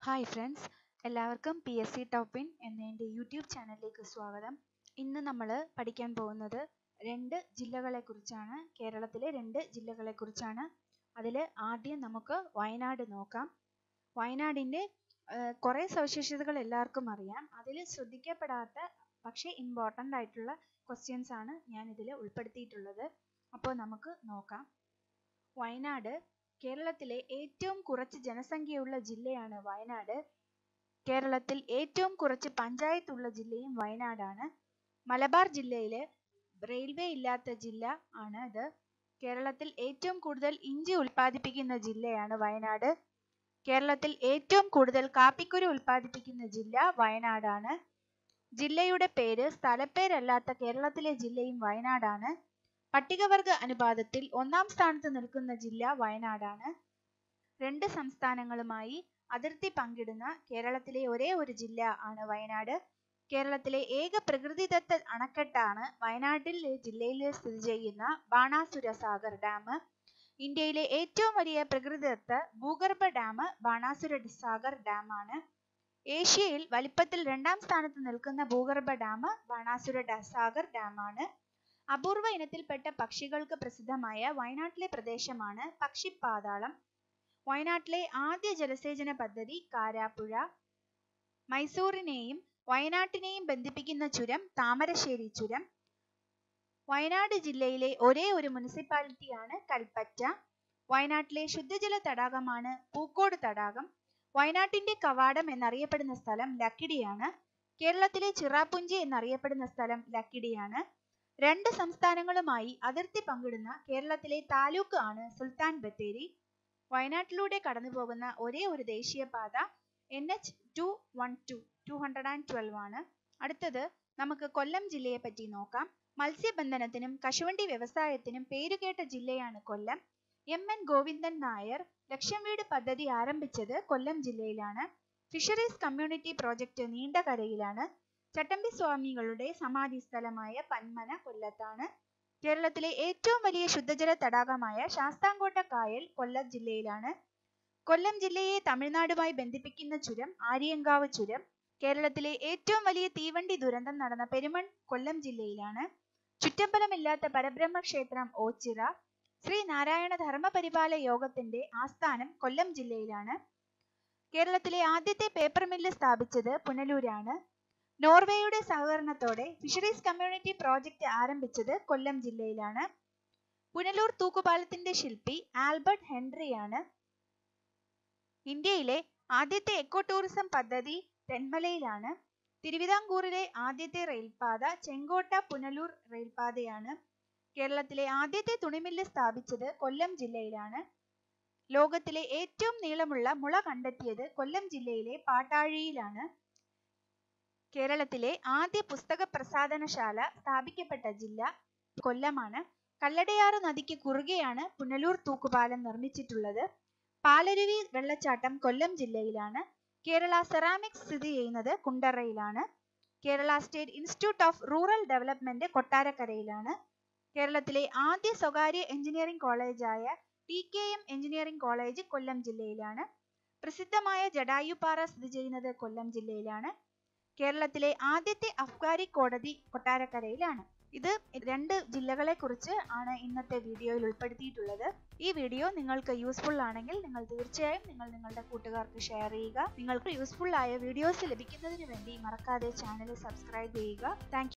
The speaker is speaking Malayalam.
ഹായ് ഫ്രണ്ട്സ് എല്ലാവർക്കും പി എസ് സി ടോപ്പിൻ എന്ന എൻ്റെ യൂട്യൂബ് ചാനലിലേക്ക് സ്വാഗതം ഇന്ന് നമ്മൾ പഠിക്കാൻ പോകുന്നത് രണ്ട് ജില്ലകളെക്കുറിച്ചാണ് കേരളത്തിലെ രണ്ട് ജില്ലകളെക്കുറിച്ചാണ് അതിൽ ആദ്യം നമുക്ക് വയനാട് നോക്കാം വയനാടിൻ്റെ കുറേ സവിശേഷതകൾ എല്ലാവർക്കും അറിയാം അതിൽ ശ്രദ്ധിക്കപ്പെടാത്ത പക്ഷേ ഇമ്പോർട്ടൻ്റ് ആയിട്ടുള്ള ക്വസ്റ്റ്യൻസ് ആണ് ഞാൻ ഇതിൽ ഉൾപ്പെടുത്തിയിട്ടുള്ളത് അപ്പോൾ നമുക്ക് നോക്കാം വയനാട് കേരളത്തിലെ ഏറ്റവും കുറച്ച് ജനസംഖ്യയുള്ള ജില്ലയാണ് വയനാട് കേരളത്തിൽ ഏറ്റവും കുറച്ച് പഞ്ചായത്തുള്ള ജില്ലയും വയനാടാണ് മലബാർ ജില്ലയിലെ റെയിൽവേ ഇല്ലാത്ത ജില്ല ആണ് ഇത് കേരളത്തിൽ ഏറ്റവും കൂടുതൽ ഇഞ്ചി ഉൽപ്പാദിപ്പിക്കുന്ന ജില്ലയാണ് വയനാട് കേരളത്തിൽ ഏറ്റവും കൂടുതൽ കാപ്പിക്കുരു ഉൽപ്പാദിപ്പിക്കുന്ന ജില്ല വയനാടാണ് ജില്ലയുടെ പേര് സ്ഥലപ്പേരല്ലാത്ത കേരളത്തിലെ ജില്ലയും വയനാടാണ് പട്ടികവർഗ അനുപാതത്തിൽ ഒന്നാം സ്ഥാനത്ത് നിൽക്കുന്ന ജില്ല വയനാടാണ് രണ്ട് സംസ്ഥാനങ്ങളുമായി അതിർത്തി പങ്കിടുന്ന കേരളത്തിലെ ഒരേ ഒരു ജില്ല ആണ് വയനാട് കേരളത്തിലെ ഏക പ്രകൃതിദത്ത അണക്കെട്ടാണ് വയനാട്ടിലെ ജില്ലയിൽ സ്ഥിതി ചെയ്യുന്ന ബാണാസുര സാഗർ ഡാം ഇന്ത്യയിലെ ഏറ്റവും വലിയ പ്രകൃതിദത്ത ഭൂഗർഭ ഡാം ബാണാസുര സാഗർ ഡാം ആണ് ഏഷ്യയിൽ വലിപ്പത്തിൽ രണ്ടാം സ്ഥാനത്ത് നിൽക്കുന്ന ഭൂഗർഭ ഡാം ബാണാസുര സാഗർ ഡാം ആണ് അപൂർവ ഇനത്തിൽപ്പെട്ട പക്ഷികൾക്ക് പ്രസിദ്ധമായ വയനാട്ടിലെ പ്രദേശമാണ് പക്ഷിപ്പാതാളം വയനാട്ടിലെ ആദ്യ ജലസേചന പദ്ധതി കാരാപ്പുഴ മൈസൂറിനെയും വയനാട്ടിനെയും ബന്ധിപ്പിക്കുന്ന ചുരം താമരശ്ശേരി ചുരം വയനാട് ജില്ലയിലെ ഒരേ ഒരു മുനിസിപ്പാലിറ്റിയാണ് കൽപ്പറ്റ വയനാട്ടിലെ ശുദ്ധജല തടാകമാണ് പൂക്കോട് തടാകം വയനാട്ടിന്റെ കവാടം എന്നറിയപ്പെടുന്ന സ്ഥലം ലക്കിടിയാണ് കേരളത്തിലെ ചിറാപ്പുഞ്ചി എന്നറിയപ്പെടുന്ന സ്ഥലം ലക്കിടിയാണ് രണ്ട് സംസ്ഥാനങ്ങളുമായി അതിർത്തി പങ്കിടുന്ന കേരളത്തിലെ താലൂക്ക് ആണ് സുൽത്താൻ ബത്തേരി വയനാട്ടിലൂടെ കടന്നുപോകുന്ന ഒരേ ഒരു ദേശീയപാത N H two one two two hundred and twelve ആണ് അടുത്തത് നമുക്ക് കൊല്ലം ജില്ലയെ പറ്റി നോക്കാം മത്സ്യബന്ധനത്തിനും കശുവണ്ടി വ്യവസായത്തിനും പേരുകേട്ട ജില്ലയാണ് കൊല്ലം എം എൻ ഗോവിന്ദൻ നായർ ലക്ഷം വീട് പദ്ധതി ആരംഭിച്ചത് കൊല്ലം ജില്ലയിലാണ് ഫിഷറീസ് കമ്മ്യൂണിറ്റി പ്രോജക്റ്റ് നീണ്ടകരയിലാണ് ചട്ടമ്പി സ്വാമികളുടെ സമാധി സ്ഥലമായ പന്മന കൊല്ലത്താണ് കേരളത്തിലെ ഏറ്റവും വലിയ ശുദ്ധജല തടാകമായ ശാസ്താംകോട്ട കായൽ കൊല്ലം ജില്ലയിലാണ് കൊല്ലം ജില്ലയെ തമിഴ്നാടുമായി ബന്ധിപ്പിക്കുന്ന ചുരം ആര്യങ്കാവ് ചുരം കേരളത്തിലെ ഏറ്റവും വലിയ തീവണ്ടി ദുരന്തം നടന്ന പെരുമൺ കൊല്ലം ജില്ലയിലാണ് ചുറ്റമ്പലമില്ലാത്ത പരബ്രഹ്മ ക്ഷേത്രം ഓച്ചിറ ശ്രീ നാരായണ ധർമ്മപരിപാല യോഗത്തിന്റെ ആസ്ഥാനം കൊല്ലം ജില്ലയിലാണ് കേരളത്തിലെ ആദ്യത്തെ പേപ്പർ മില്ല് സ്ഥാപിച്ചത് പുനലൂരാണ് നോർവേയുടെ സഹകരണത്തോടെ ഫിഷറീസ് കമ്മ്യൂണിറ്റി പ്രോജക്റ്റ് ആരംഭിച്ചത് കൊല്ലം ജില്ലയിലാണ് പുനലൂർ തൂക്കുപാലത്തിന്റെ ശില്പി ആൽബർട്ട് ഹെൻറിയാണ് ഇന്ത്യയിലെ ആദ്യത്തെ എക്കോ ടൂറിസം പദ്ധതി തെന്മലയിലാണ് തിരുവിതാംകൂറിലെ ആദ്യത്തെ റെയിൽപാത ചെങ്കോട്ട പുനലൂർ റെയിൽപാതയാണ് കേരളത്തിലെ ആദ്യത്തെ തുണിമില്ല് സ്ഥാപിച്ചത് കൊല്ലം ജില്ലയിലാണ് ലോകത്തിലെ ഏറ്റവും നീളമുള്ള മുള കണ്ടെത്തിയത് കൊല്ലം ജില്ലയിലെ പാട്ടാഴിയിലാണ് കേരളത്തിലെ ആദ്യ പുസ്തക പ്രസാധനശാല സ്ഥാപിക്കപ്പെട്ട ജില്ല കൊല്ലമാണ് കല്ലടയാറ് നദിക്ക് കുറുകെയാണ് പുനലൂർ തൂക്കുപാലം നിർമ്മിച്ചിട്ടുള്ളത് പാലരുവി വെള്ളച്ചാട്ടം കൊല്ലം ജില്ലയിലാണ് കേരള സെറാമിക്സ് സ്ഥിതി ചെയ്യുന്നത് കുണ്ടറയിലാണ് Kerala state institute of rural development കൊട്ടാരക്കരയിലാണ് കേരളത്തിലെ ആദ്യ സ്വകാര്യ എഞ്ചിനീയറിംഗ് കോളേജായ T K M engineering college Kollam ജില്ലയിലാണ് പ്രസിദ്ധമായ ജഡായുപാറ സ്ഥിതി ചെയ്യുന്നത് കൊല്ലം ജില്ലയിലാണ് കേരളത്തിലെ ആദ്യത്തെ അഫ്ഗാരി കോടതി കൊട്ടാരക്കരയിലാണ് ഇത് രണ്ട് ജില്ലകളെ കുറിച്ച് ആണ് ഇന്നത്തെ വീഡിയോയിൽ ഉൾപ്പെടുത്തിയിട്ടുള്ളത് ഈ വീഡിയോ നിങ്ങൾക്ക് യൂസ്ഫുൾ ആണെങ്കിൽ നിങ്ങൾ തീർച്ചയായും നിങ്ങൾ നിങ്ങളുടെ കൂട്ടുകാർക്ക് ഷെയർ ചെയ്യുക നിങ്ങൾക്ക് യൂസ്ഫുൾ ആയ വീഡിയോസ് ലഭിക്കുന്നതിന് വേണ്ടി മറക്കാതെ ചാനൽ സബ്സ്ക്രൈബ് ചെയ്യുക താങ്ക്